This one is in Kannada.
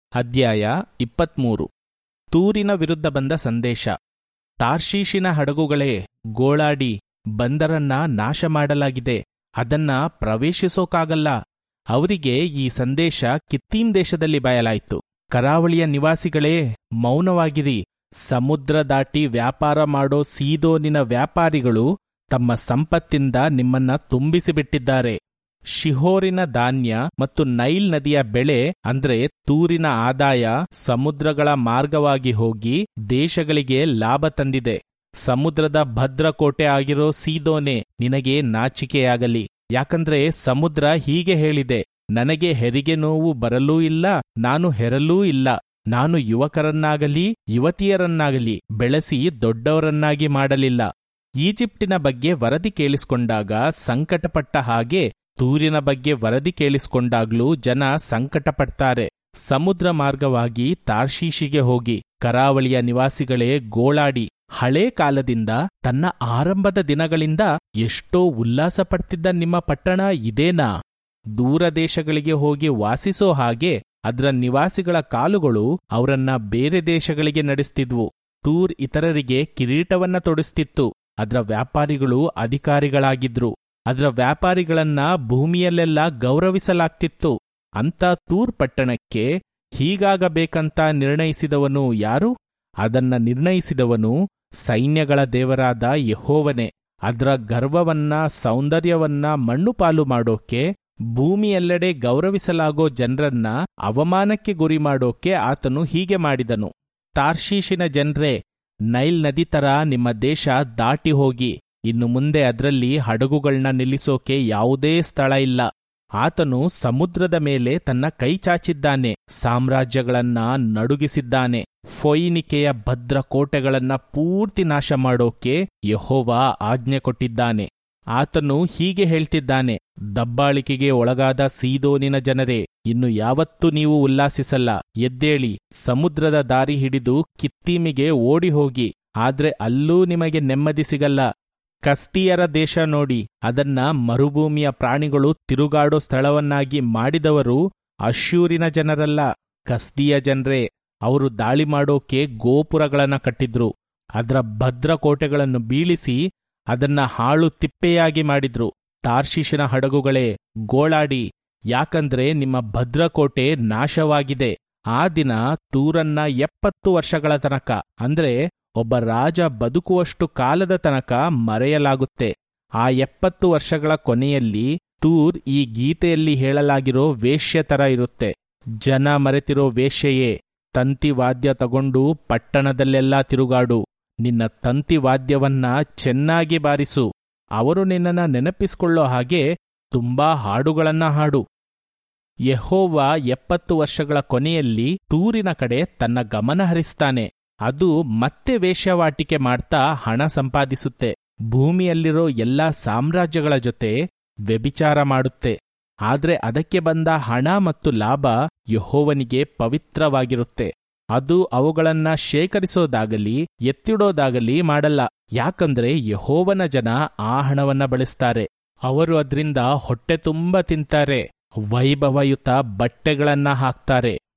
ಅಧ್ಯಾಯ ಇಪ್ಪತ್ಮೂರು ತೂರಿನ ವಿರುದ್ಧ ಬಂದ ಸಂದೇಶ ತಾರ್ಷೀಷಿನ ಹಡಗುಗಳೇ ಗೋಳಾಡಿ ಬಂದರನ್ನ ನಾಶ ಮಾಡಲಾಗಿದೆ ಅದನ್ನ ಪ್ರವೇಶಿಸೋಕಾಗಲ್ಲ ಅವರಿಗೆ ಈ ಸಂದೇಶ ಕಿತ್ತೀಮ್ ದೇಶದಲ್ಲಿ ಬಯಲಾಯಿತು ಕರಾವಳಿಯ ನಿವಾಸಿಗಳೇ ಮೌನವಾಗಿರಿ ಸಮುದ್ರ ದಾಟಿ ವ್ಯಾಪಾರ ಮಾಡೋ ಸೀದೋನಿನ ವ್ಯಾಪಾರಿಗಳು ತಮ್ಮ ಸಂಪತ್ತಿಂದ ನಿಮ್ಮನ್ನ ತುಂಬಿಸಿಬಿಟ್ಟಿದ್ದಾರೆ ಶಿಹೋರಿನ ಧಾನ್ಯ ಮತ್ತು ನೈಲ್ ನದಿಯ ಬೆಳೆ ಅಂದ್ರೆ ತೂರಿನ ಆದಾಯ ಸಮುದ್ರಗಳ ಮಾರ್ಗವಾಗಿ ಹೋಗಿ ದೇಶಗಳಿಗೆ ಲಾಭ ತಂದಿದೆ ಸಮುದ್ರದ ಭದ್ರಕೋಟೆ ಆಗಿರೋ ಸೀದೋನೆ ನಿನಗೆ ನಾಚಿಕೆಯಾಗಲಿ ಯಾಕಂದ್ರೆ ಸಮುದ್ರ ಹೀಗೆ ಹೇಳಿದೆ ನನಗೆ ಹೆರಿಗೆ ನೋವು ಬರಲೂ ಇಲ್ಲ ನಾನು ಹೆರಲೂ ಇಲ್ಲ ನಾನು ಯುವಕರನ್ನಾಗಲಿ ಯುವತಿಯರನ್ನಾಗಲಿ ಬೆಳೆಸಿ ದೊಡ್ಡವರನ್ನಾಗಿ ಮಾಡಲಿಲ್ಲ ಈಜಿಪ್ಟಿನ ಬಗ್ಗೆ ವರದಿ ಕೇಳಿಸಿಕೊಂಡಾಗ ಸಂಕಟಪಟ್ಟ ಹಾಗೆ ತೂರಿನ ಬಗ್ಗೆ ವರದಿ ಕೇಳಿಸಿಕೊಂಡಾಗ್ಲೂ ಜನ ಸಂಕಟಪಡ್ತಾರೆ ಸಮುದ್ರ ಮಾರ್ಗವಾಗಿ ತಾರ್ಶೀಶಿಗೆ ಹೋಗಿ ಕರಾವಳಿಯ ನಿವಾಸಿಗಳೇ ಗೋಳಾಡಿ ಹಳೇ ಕಾಲದಿಂದ ತನ್ನ ಆರಂಭದ ದಿನಗಳಿಂದ ಎಷ್ಟೋ ಉಲ್ಲಾಸ ಪಡ್ತಿದ್ದ ನಿಮ್ಮ ಪಟ್ಟಣ ಇದೇನಾ ದೂರ ದೇಶಗಳಿಗೆ ಹೋಗಿ ವಾಸಿಸೋ ಹಾಗೆ ಅದರ ನಿವಾಸಿಗಳ ಕಾಲುಗಳು ಅವರನ್ನ ಬೇರೆ ದೇಶಗಳಿಗೆ ನಡೆಸ್ತಿದ್ವು ತೂರ್ ಇತರರಿಗೆ ಕಿರೀಟವನ್ನ ತೊಡಿಸ್ತಿತ್ತು ಅದರ ವ್ಯಾಪಾರಿಗಳು ಅಧಿಕಾರಿಗಳಾಗಿದ್ರು ಅದರ ವ್ಯಾಪಾರಿಗಳನ್ನ ಭೂಮಿಯಲ್ಲೆಲ್ಲ ಗೌರವಿಸಲಾಗ್ತಿತ್ತು ಅಂತ ತೂರ್ ಪಟ್ಟಣಕ್ಕೆ ಹೀಗಾಗಬೇಕಂತ ನಿರ್ಣಯಿಸಿದವನು ಯಾರು ಅದನ್ನ ನಿರ್ಣಯಿಸಿದವನು ಸೈನ್ಯಗಳ ದೇವರಾದ ಯಹೋವನೇ ಅದರ ಗರ್ವವನ್ನ ಸೌಂದರ್ಯವನ್ನ ಮಣ್ಣುಪಾಲು ಮಾಡೋಕೆ ಭೂಮಿಯೆಲ್ಲೆಡೆ ಗೌರವಿಸಲಾಗೋ ಜನರನ್ನ ಅವಮಾನಕ್ಕೆ ಗುರಿ ಮಾಡೋಕೆ ಆತನು ಹೀಗೆ ಮಾಡಿದನು ತಾರ್ಶೀಶಿನ ಜನ್ರೇ ನೈಲ್ ನದಿ ತರ ನಿಮ್ಮ ದೇಶ ದಾಟಿ ಹೋಗಿ ಇನ್ನು ಮುಂದೆ ಅದರಲ್ಲಿ ಹಡಗುಗಳನ್ನ ನಿಲ್ಲಿಸೋಕೆ ಯಾವುದೇ ಸ್ಥಳ ಇಲ್ಲ ಆತನು ಸಮುದ್ರದ ಮೇಲೆ ತನ್ನ ಕೈ ಚಾಚಿದ್ದಾನೆ ಸಾಮ್ರಾಜ್ಯಗಳನ್ನ ನಡುಗಿಸಿದ್ದಾನೆ ಫೊಯಿನಿಕೆಯ ಭದ್ರ ಕೋಟೆಗಳನ್ನ ಪೂರ್ತಿ ನಾಶ ಮಾಡೋಕೆ ಯಹೋವ ಆಜ್ಞೆ ಕೊಟ್ಟಿದ್ದಾನೆ ಆತನು ಹೀಗೆ ಹೇಳ್ತಿದ್ದಾನೆ ದಬ್ಬಾಳಿಕೆಗೆ ಒಳಗಾದ ಸೀದೋನಿನ ಜನರೇ ಇನ್ನು ಯಾವತ್ತೂ ನೀವು ಉಲ್ಲಾಸಿಸಲ್ಲ ಎದ್ದೇಳಿ ಸಮುದ್ರದ ದಾರಿ ಹಿಡಿದು ಕಿತ್ತೀಮಿಗೆ ಓಡಿ ಹೋಗಿ ಆದ್ರೆ ಅಲ್ಲೂ ನಿಮಗೆ ನೆಮ್ಮದಿ ಸಿಗಲ್ಲ ಕಸ್ತಿಯರ ದೇಶ ನೋಡಿ ಅದನ್ನ ಮರುಭೂಮಿಯ ಪ್ರಾಣಿಗಳು ತಿರುಗಾಡೋ ಸ್ಥಳವನ್ನಾಗಿ ಮಾಡಿದವರು ಅಶ್ಯೂರಿನ ಜನರಲ್ಲ ಕಸ್ದಿಯ ಜನರೇ ಅವರು ದಾಳಿ ಮಾಡೋಕೆ ಗೋಪುರಗಳನ್ನ ಕಟ್ಟಿದ್ರು ಅದರ ಭದ್ರ ಕೋಟೆಗಳನ್ನು ಬೀಳಿಸಿ ಅದನ್ನ ಹಾಳು ತಿಪ್ಪೆಯಾಗಿ ಮಾಡಿದ್ರು ತಾರ್ಶೀಶಿನ ಹಡಗುಗಳೇ ಗೋಳಾಡಿ ಯಾಕಂದ್ರೆ ನಿಮ್ಮ ಭದ್ರಕೋಟೆ ನಾಶವಾಗಿದೆ ಆ ದಿನ ತೂರನ್ನ ಎಪ್ಪತ್ತು ವರ್ಷಗಳ ತನಕ ಅಂದ್ರೆ ಒಬ್ಬ ರಾಜ ಬದುಕುವಷ್ಟು ಕಾಲದ ತನಕ ಮರೆಯಲಾಗುತ್ತೆ ಆ ಎಪ್ಪತ್ತು ವರ್ಷಗಳ ಕೊನೆಯಲ್ಲಿ ತೂರ್ ಈ ಗೀತೆಯಲ್ಲಿ ಹೇಳಲಾಗಿರೋ ವೇಶ್ಯ ತರ ಇರುತ್ತೆ ಜನ ಮರೆತಿರೋ ವೇಶ್ಯೆಯೇ ತಂತಿವಾದ್ಯ ತಗೊಂಡು ಪಟ್ಟಣದಲ್ಲೆಲ್ಲ ತಿರುಗಾಡು ನಿನ್ನ ತಂತಿವಾದ್ಯವನ್ನ ಚೆನ್ನಾಗಿ ಬಾರಿಸು ಅವರು ನಿನ್ನನ್ನ ನೆನಪಿಸ್ಕೊಳ್ಳೋ ಹಾಗೆ ತುಂಬಾ ಹಾಡುಗಳನ್ನ ಹಾಡು ಯಹೋವ ಎಪ್ಪತ್ತು ವರ್ಷಗಳ ಕೊನೆಯಲ್ಲಿ ತೂರಿನ ಕಡೆ ತನ್ನ ಗಮನ ಹರಿಸ್ತಾನೆ ಅದು ಮತ್ತೆ ವೇಶ್ಯವಾಟಿಕೆ ಮಾಡ್ತಾ ಹಣ ಸಂಪಾದಿಸುತ್ತೆ ಭೂಮಿಯಲ್ಲಿರೋ ಎಲ್ಲಾ ಸಾಮ್ರಾಜ್ಯಗಳ ಜೊತೆ ವ್ಯಭಿಚಾರ ಮಾಡುತ್ತೆ ಆದ್ರೆ ಅದಕ್ಕೆ ಬಂದ ಹಣ ಮತ್ತು ಲಾಭ ಯಹೋವನಿಗೆ ಪವಿತ್ರವಾಗಿರುತ್ತೆ ಅದು ಅವುಗಳನ್ನ ಶೇಖರಿಸೋದಾಗಲಿ ಎತ್ತಿಡೋದಾಗಲಿ ಮಾಡಲ್ಲ ಯಾಕಂದ್ರೆ ಯಹೋವನ ಜನ ಆ ಹಣವನ್ನ ಬಳಸ್ತಾರೆ ಅವರು ಅದ್ರಿಂದ ಹೊಟ್ಟೆ ತುಂಬ ತಿಂತಾರೆ ವೈಭವಯುತ ಬಟ್ಟೆಗಳನ್ನ ಹಾಕ್ತಾರೆ